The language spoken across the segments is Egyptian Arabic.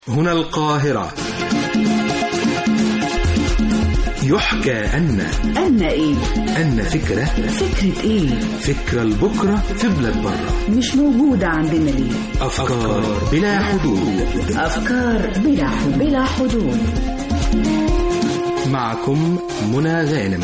هنا القاهرة يحكى أن أن إيه؟ أن فكرة فكرة إيه؟ فكرة لبكرة في بلاد برة مش موجودة عندنا ليه؟ أفكار بلا حدود أفكار بلا حدود بلا حدود معكم منى غانم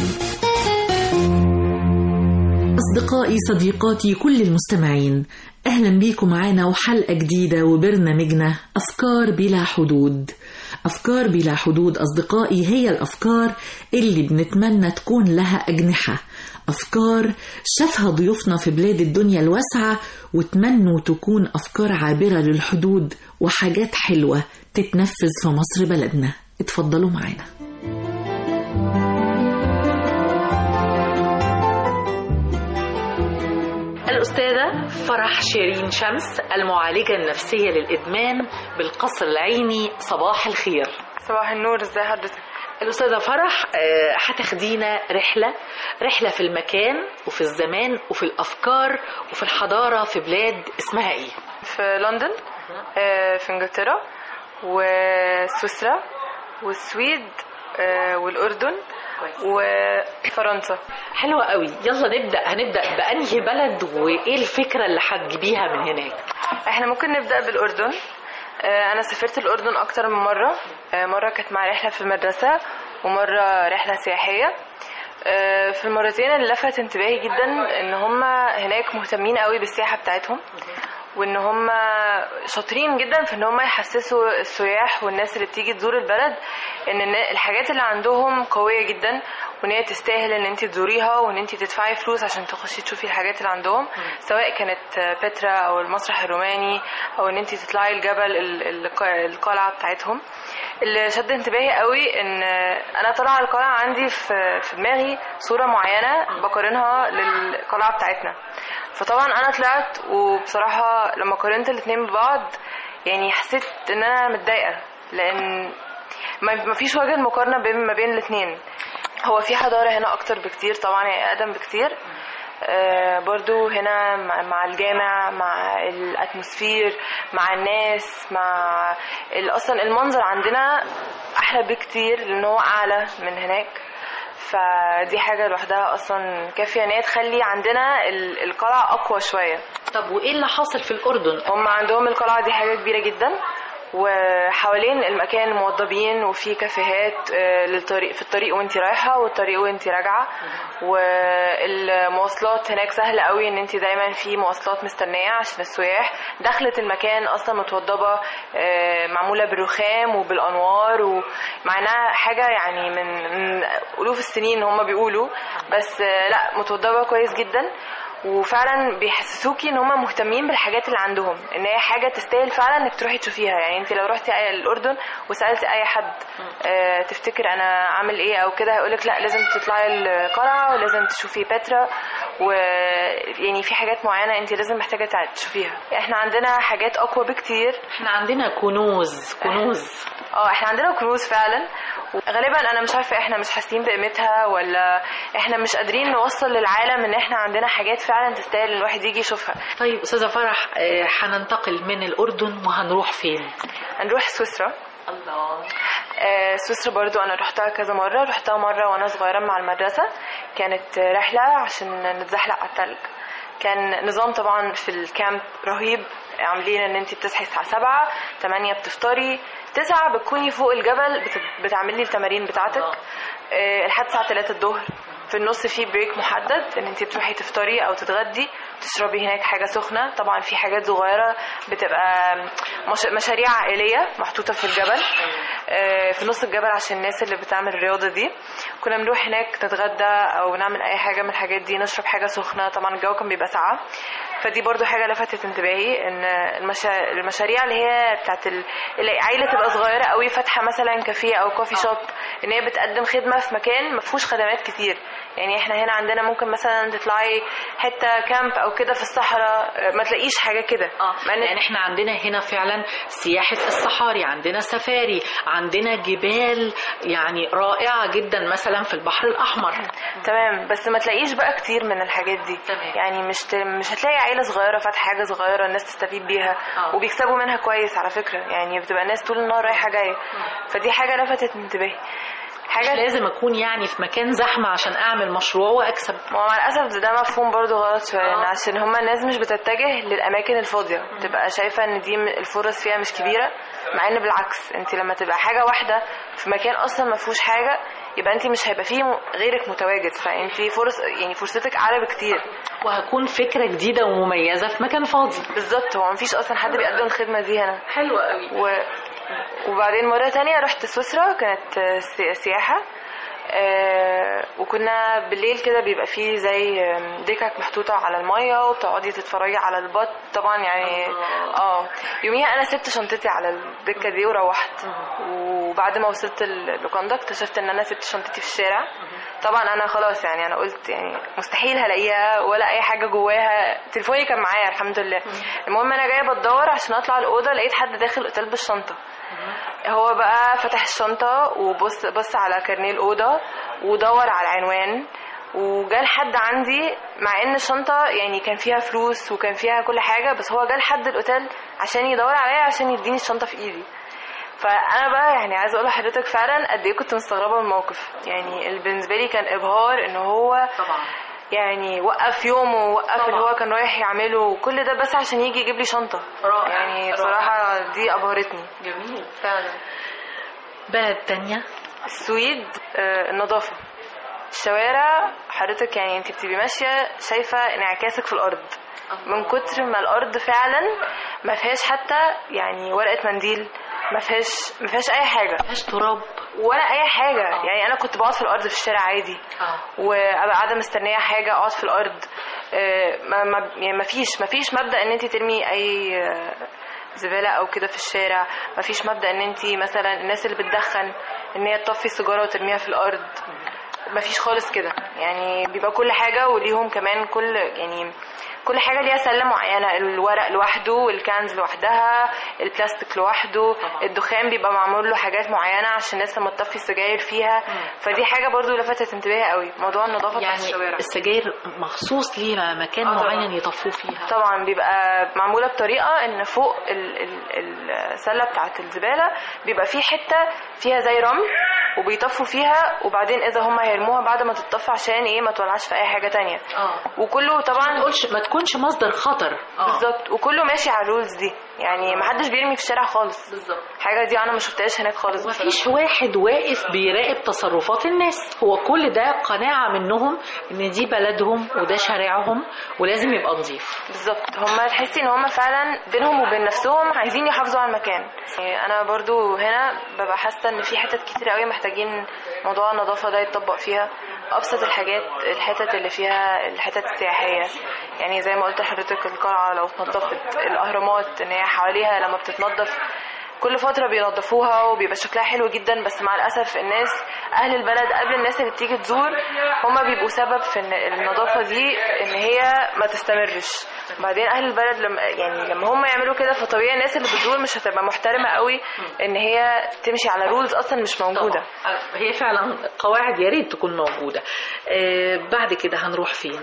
أصدقائي صديقاتي كل المستمعين أهلا بيكم معانا وحلقة جديدة وبرنامجنا أفكار بلا حدود أفكار بلا حدود أصدقائي هي الأفكار اللي بنتمنى تكون لها أجنحة أفكار شافها ضيوفنا في بلاد الدنيا الواسعة وتمنوا تكون أفكار عابرة للحدود وحاجات حلوة تتنفذ في مصر بلدنا اتفضلوا معانا الأستاذة فرح شيرين شمس المعالجة النفسية للإدمان بالقصر العيني صباح الخير صباح النور ازي حضرتك الأستاذة فرح آه، هتاخدينا رحلة رحلة في المكان وفي الزمان وفي الأفكار وفي الحضارة في بلاد اسمها إيه؟ في لندن آه، في انجلترا وسويسرا والسويد آه، والاردن وفرنسا حلوة قوي يلا نبدأ هنبدأ بأنهي بلد وإيه الفكرة اللي هتجيبيها من هناك احنا ممكن نبدا بالاردن آه، انا سافرت الاردن اكتر من مره آه، مره كانت مع رحله في المدرسه ومره رحله سياحيه آه، في المرتين اللي لفت انتباهي جدا ان هم هناك مهتمين قوي بالسياحه بتاعتهم وان هم شاطرين جدا في ان هم يحسسوا السياح والناس اللي بتيجي تزور البلد ان النا- الحاجات اللي عندهم قويه جدا وان هي تستاهل ان انت تزوريها وان انت تدفعي فلوس عشان تخشي تشوفي الحاجات اللي عندهم سواء كانت بترا او المسرح الروماني او ان انت تطلعي الجبل ال- الق- القلعه بتاعتهم اللي شد انتباهي قوي ان انا طالعه القلعه عندي في في دماغي صوره معينه بقارنها للقلعه بتاعتنا فطبعا انا طلعت وبصراحه لما قارنت الاتنين ببعض يعني حسيت ان انا متضايقه لان ما ما فيش وجه مقارنه بين ما بين الاتنين هو في حضاره هنا اكتر بكتير طبعا هي اقدم بكتير آه، برضو هنا مع مع الجامع مع الاتموسفير مع الناس مع ال- اصلا المنظر عندنا احلى بكتير لان هو اعلى من هناك فدي حاجه لوحدها اصلا كافيه ان هي تخلي عندنا ال- القلعه اقوى شويه طب وإيه اللي حاصل في الأردن؟ هم عندهم القلعة دي حاجة كبيرة جدا وحوالين المكان موضبين وفي كافيهات آه، للطريق في الطريق وانت رايحة والطريق وانت راجعة والمواصلات هناك سهلة قوي ان انت دايما في مواصلات مستنية عشان السياح دخلة المكان اصلا متوضبة آه، معمولة بالرخام وبالانوار ومع انها حاجة يعني من من الوف السنين هم بيقولوا بس آه، لا متوضبة كويس جدا وفعلا بيحسسوكي ان هم مهتمين بالحاجات اللي عندهم ان هي حاجه تستاهل فعلا انك تروحي تشوفيها يعني انت لو رحتي أي- الاردن وسالتي اي حد آه تفتكر انا عامل ايه او كده هيقولك لا لازم تطلعي القلعه ولازم تشوفي بترا ويعني في حاجات معينه انت لازم محتاجه تع- تشوفيها احنا عندنا حاجات اقوى بكتير احنا عندنا كنوز كنوز اه احنا عندنا كنوز فعلا وغالبا انا مش عارفه احنا مش حاسين بقيمتها ولا احنا مش قادرين نوصل للعالم ان احنا عندنا حاجات فعلا تستاهل ان الواحد يجي يشوفها طيب أستاذة فرح آه، هننتقل من الأردن وهنروح فين؟ هنروح سويسرا الله آه، سويسرا برضو انا رحتها كذا مره رحتها مره وانا صغيره مع المدرسه كانت رحله عشان نتزحلق على التلج كان نظام طبعا في الكامب رهيب عاملين ان انت بتصحي الساعه 7 8 بتفطري 9 بتكوني فوق الجبل بت- بتعملي التمارين بتاعتك آه، لحد الساعه 3 الظهر في النص في بريك محدد ان انت بتروحي تفطري او تتغدي تشربي هناك حاجه سخنه طبعا في حاجات صغيره بتبقى مش- مشاريع عائليه محطوطه في الجبل آه، في نص الجبل عشان الناس اللي بتعمل الرياضه دي كنا بنروح هناك نتغدى او نعمل اي حاجه من الحاجات دي نشرب حاجه سخنه طبعا الجو كان بيبقى ساقعه فدي برضو حاجه لفتت انتباهي ان المشا... المشاريع اللي هي بتاعت ال... اللي عيله تبقى صغيره قوي فاتحه مثلا كافيه او كوفي شوب ان هي بتقدم خدمه في مكان ما فيهوش خدمات كتير يعني احنا هنا عندنا ممكن مثلا تطلعي حته كامب او كده في الصحراء آه، ما تلاقيش حاجه كده اه مع إن- لان احنا عندنا هنا فعلا سياحة الصحاري عندنا سفاري عندنا جبال يعني رائعة جدا مثلا في البحر الأحمر تمام بس ما تلاقيش بقى كتير من الحاجات دي تمام. يعني مش ت... مش هتلاقي عيله صغيره فاتحه حاجه صغيره الناس تستفيد بيها آه. وبيكسبوا منها كويس على فكره يعني بتبقى الناس طول النهار رايحه جايه فدي حاجه لفتت انتباهي مش حاجه لازم اكون يعني في مكان زحمه عشان اعمل مشروع واكسب ما هو مع الاسف ده مفهوم برضو غلط شويه آه. إن عشان هما الناس مش بتتجه للاماكن الفاضيه بتبقى شايفه ان دي م- الفرص فيها مش كبيره مع ان بالعكس انت لما تبقى حاجه واحده في مكان اصلا ما فيهوش حاجه يبقى انت مش هيبقى فيه م- غيرك متواجد فانت فرص يعني فرصتك اعلى بكتير وهكون فكره جديده ومميزه في مكان فاضي بالظبط هو مفيش اصلا حد بيقدم الخدمه دي هنا حلوه قوي و... وبعدين مرة تانية رحت سويسرا كانت آه، سي- سياحة آه، وكنا بالليل كده بيبقى فيه زي آم، دكك محطوطة على المية وبتقعدي تتفرجي على البط طبعا يعني اه يوميها انا سبت شنطتي على الدكة دي وروحت وبعد ما وصلت اللوكاندا اكتشفت ان انا سبت شنطتي في الشارع طبعا انا خلاص يعني انا قلت يعني مستحيل هلاقيها ولا اي حاجة جواها تليفوني كان معايا الحمد لله المهم انا جايه بدور عشان اطلع الاوضه لقيت حد داخل الاوتيل بالشنطه هو بقى فتح الشنطة وبص بص على كارنيه الأوضة ودور على العنوان وجا لحد عندي مع ان الشنطة يعني كان فيها فلوس وكان فيها كل حاجة بس هو جا لحد الأوتيل عشان يدور عليا عشان يديني الشنطة في ايدي فانا بقى يعني عايزه اقول لحضرتك فعلا قد ايه كنت مستغربه من الموقف يعني اللي بالنسبه لي كان ابهار ان هو طبعا يعني وقف يومه ووقف اللي طبعا. هو كان رايح يعمله وكل ده بس عشان يجي يجيب لي شنطه رائع، يعني رائع. بصراحه دي ابهرتني جميل فعلا بلد تانية السويد آه، النظافة الشوارع حضرتك يعني انت بتبقي ماشية شايفة انعكاسك في الأرض من كتر ما الأرض فعلا ما فيهاش حتى يعني ورقة منديل ما فيهاش ما فيهاش أي حاجة مفيهاش تراب ولا أي حاجة آه. يعني أنا كنت بقعد في الأرض في الشارع عادي اه وابقى قاعده مستنيه حاجه اقعد في الارض آه، ما ما يعني ما فيش ما فيش مبدا ان انت ترمي اي آه، زباله او كده في الشارع ما فيش مبدا ان انت مثلا الناس اللي بتدخن ان هي تطفي السيجاره وترميها في الارض ما فيش خالص كده يعني بيبقى كل حاجه وليهم كمان كل يعني كل حاجه ليها سله معينه الورق لوحده الكنز لوحدها البلاستيك لوحده طبعا. الدخان بيبقى معمول له حاجات معينه عشان الناس لما تطفي السجاير فيها فدي حاجه برضو لفتت انتباهي قوي موضوع النظافه بتاعت يعني الشوارع السجاير مخصوص ليه مكان آه طبعا. معين يطفوه فيها طبعا بيبقى معموله بطريقه ان فوق ال- ال- السله بتاعت الزباله بيبقى في حته فيها زي رمل وبيطفوا فيها وبعدين اذا هم هيرموها بعد ما تتطفى عشان ايه ما تولعش في اي حاجه تانية اه وكله ما طبعا تقولش ما تكونش مصدر خطر اه بالظبط وكله ماشي على الرولز دي يعني ما حدش بيرمي في الشارع خالص بالظبط الحاجه دي انا ما شفتهاش هناك خالص بصراحة. مفيش واحد واقف بيراقب تصرفات الناس هو كل ده قناعة منهم ان دي بلدهم وده شارعهم ولازم يبقى نظيف بالظبط هما تحسي ان هما فعلا بينهم وبين نفسهم عايزين يحافظوا على المكان يعني انا برضو هنا ببقى حاسه ان في حتت كتير قوي محتاجين موضوع النظافه ده يتطبق فيها ابسط الحاجات الحتت اللي فيها الحتت السياحيه يعني زي ما قلت لحضرتك القلعه لو اتنضفت الاهرامات ان هي حواليها لما بتتنضف كل فترة بينظفوها وبيبقى شكلها حلو جدا بس مع الأسف الناس أهل البلد قبل الناس اللي بتيجي تزور هما بيبقوا سبب في إن النظافة دي إن هي ما تستمرش بعدين أهل البلد لما يعني لما هما يعملوا كده فطبيعي الناس اللي بتزور مش هتبقى محترمة قوي إن هي تمشي على رولز أصلا مش موجودة طبعا. هي فعلا قواعد يا ريت تكون موجودة آه بعد كده هنروح فين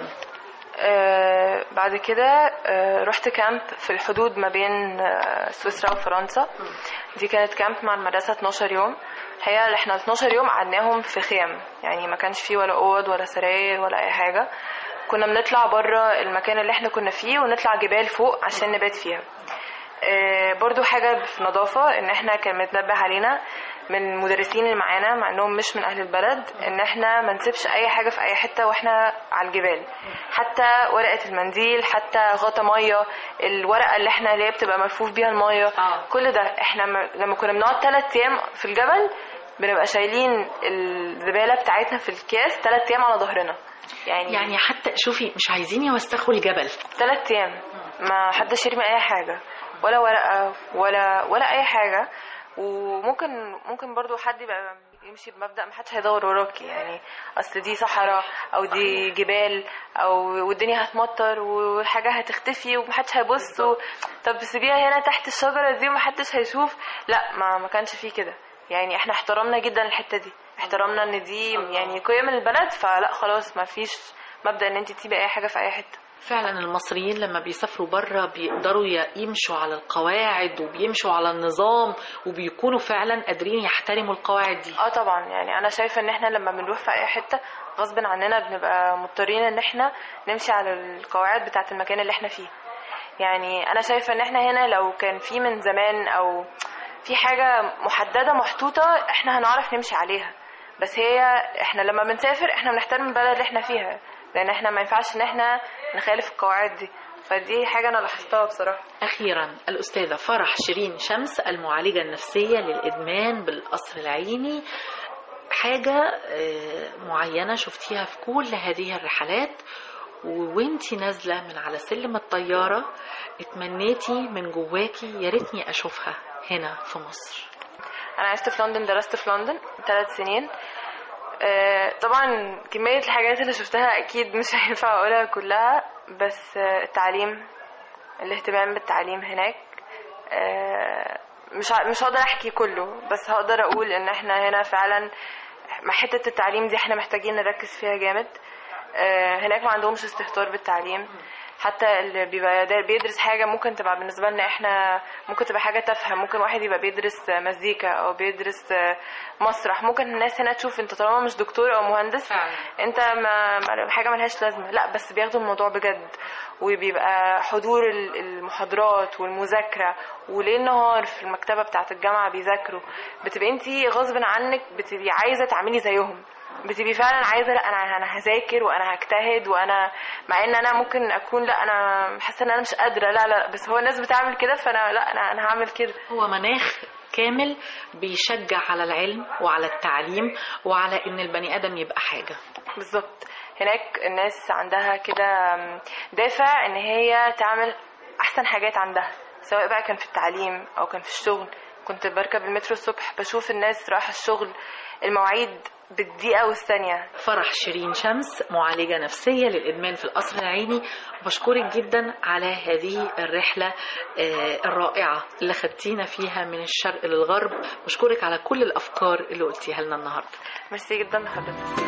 آه بعد كده آه رحت كامب في الحدود ما بين آه سويسرا وفرنسا دي كانت كامب مع المدرسة 12 يوم الحقيقة احنا 12 يوم قعدناهم في خيم يعني ما كانش فيه ولا اوض ولا سراير ولا اي حاجة كنا بنطلع بره المكان اللي احنا كنا فيه ونطلع جبال فوق عشان نبات فيها آه، برضو حاجة في نظافة ان احنا كان متنبه علينا من المدرسين اللي معانا مع انهم مش من اهل البلد ان احنا ما نسيبش اي حاجة في اي حتة واحنا على الجبال حتى ورقة المنديل حتى غطا مية الورقة اللي احنا اللي هي بتبقى ملفوف بيها المية آه. كل ده احنا م- لما كنا بنقعد ثلاث ايام في الجبل بنبقى شايلين الزبالة بتاعتنا في الكياس ثلاث ايام على ظهرنا يعني يعني حتى شوفي مش عايزين يوسخوا الجبل ثلاث ايام ما حدش يرمي اي حاجه ولا ورقه ولا ولا اي حاجه وممكن ممكن برضو حد يبقى يمشي بمبدا ما حدش هيدور وراكي يعني اصل دي صحراء او دي جبال او والدنيا هتمطر والحاجه هتختفي ومحدش هيبص و... طب سيبيها هنا تحت الشجره دي ومحدش هيشوف لا ما ما كانش فيه كده يعني احنا احترمنا جدا الحته دي احترمنا ان دي يعني قيم البلد فلا خلاص ما فيش مبدا ان انت تسيبي اي حاجه في اي حته فعلا المصريين لما بيسافروا بره بيقدروا ي- يمشوا على القواعد وبيمشوا على النظام وبيكونوا فعلا قادرين يحترموا القواعد دي اه طبعا يعني انا شايفه ان احنا لما بنروح في اي حته غصب عننا بنبقى مضطرين ان احنا نمشي على القواعد بتاعه المكان اللي احنا فيه يعني انا شايفه ان احنا هنا لو كان في من زمان او في حاجه محدده محطوطه احنا هنعرف نمشي عليها بس هي احنا لما بنسافر احنا بنحترم البلد اللي احنا فيها لان احنا ما ينفعش ان احنا نخالف القواعد دي فدي حاجه انا لاحظتها بصراحه أخيرا الأستاذة فرح شيرين شمس المعالجة النفسية للإدمان بالقصر العيني حاجة آه، معينة شفتيها في كل هذه الرحلات وانتي نازلة من على سلم الطيارة اتمنيتي من جواكي يا ريتني أشوفها هنا في مصر انا عشت في لندن درست في لندن ثلاث سنين آه، طبعا كمية الحاجات اللي شفتها أكيد مش هينفع أقولها كلها بس آه، التعليم الاهتمام بالتعليم هناك آه، مش ع- مش هقدر أحكي كله بس هقدر أقول إن إحنا هنا فعلا مع حتة التعليم دي إحنا محتاجين نركز فيها جامد آه، هناك ما عندهمش استهتار بالتعليم حتى اللي بيبقى دا- بيدرس حاجة ممكن تبقى بالنسبة لنا احنا ممكن تبقى حاجة تافهة ممكن واحد يبقى بيدرس مزيكا او بيدرس مسرح ممكن الناس هنا تشوف انت طالما مش دكتور او مهندس فعلا. انت ما ما- حاجة ملهاش لازمة لا بس بياخدوا الموضوع بجد وبيبقى حضور ال- المحاضرات والمذاكرة وليل نهار في المكتبة بتاعة الجامعة بيذاكروا بتبقى انتي غصب عنك بتبقي عايزة تعملي زيهم بتبقي فعلا عايزه لا انا انا هذاكر وانا هجتهد وانا مع ان انا ممكن اكون لا انا حاسه ان انا مش قادره لا لا بس هو الناس بتعمل كده فانا لا انا انا هعمل كده هو مناخ كامل بيشجع على العلم وعلى التعليم وعلى ان البني ادم يبقى حاجه بالظبط هناك الناس عندها كده دافع ان هي تعمل احسن حاجات عندها سواء بقى كان في التعليم او كان في الشغل كنت بركب المترو الصبح بشوف الناس رايحه الشغل المواعيد بالدقيقه والثانيه فرح شيرين شمس معالجة نفسية للإدمان في القصر العيني بشكرك جدا على هذه الرحلة آه، الرائعة اللي خدتينا فيها من الشرق للغرب بشكرك على كل الأفكار اللي قلتيها لنا النهاردة ميرسي جدا لحضرتك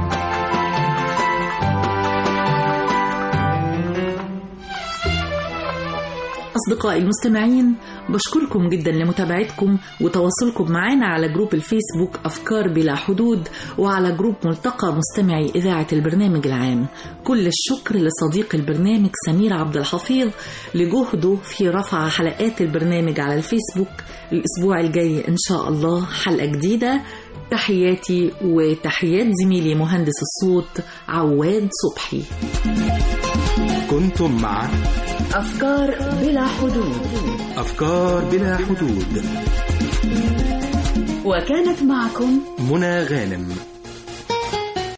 أصدقائي المستمعين بشكركم جدا لمتابعتكم وتواصلكم معنا على جروب الفيسبوك أفكار بلا حدود وعلى جروب ملتقى مستمعي إذاعة البرنامج العام كل الشكر لصديق البرنامج سمير عبد الحفيظ لجهده في رفع حلقات البرنامج على الفيسبوك الأسبوع الجاي إن شاء الله حلقة جديدة تحياتي وتحيات زميلي مهندس الصوت عواد صبحي كنتم مع أفكار بلا حدود أفكار بلا حدود وكانت معكم منى غانم